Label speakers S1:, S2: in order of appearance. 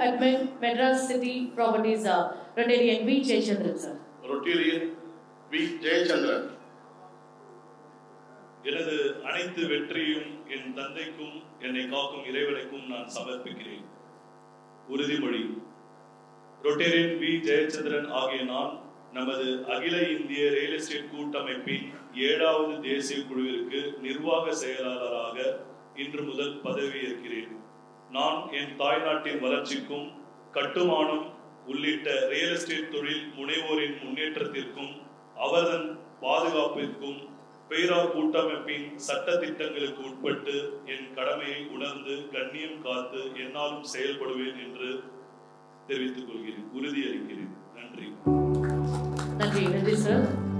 S1: admin, Madras City Properties, uh, Rotarian V. Jayachandran, sir.
S2: Rotarian V Jayachandran
S3: எனது அனைத்து வெற்றியும் என் தந்தைக்கும் என்னை காக்கும் இறைவனுக்கும் நான் சமர்ப்பிக்கிறேன் உறுதிமொழி ரொட்டேரியன் வி ஜெயச்சந்திரன் ஆகிய நான் நமது அகில இந்திய ரியல் எஸ்டேட் கூட்டமைப்பின் ஏழாவது தேசிய குழுவிற்கு நிர்வாக செயலாளராக இன்று முதல் பதவியேற்கிறேன் நான் என் தாய்நாட்டின் வளர்ச்சிக்கும் கட்டுமானம் உள்ளிட்ட ரியல் எஸ்டேட் தொழில் முனைவோரின் முன்னேற்றத்திற்கும் அவர்தன் பாதுகாப்பிற்கும் பெயரார் கூட்டமைப்பின் சட்ட திட்டங்களுக்கு உட்பட்டு என் கடமையை உணர்ந்து கண்ணியம் காத்து என்னாலும் செயல்படுவேன் என்று தெரிவித்துக் கொள்கிறேன் உறுதியளிக்கிறேன் நன்றி
S1: நன்றி நன்றி சார்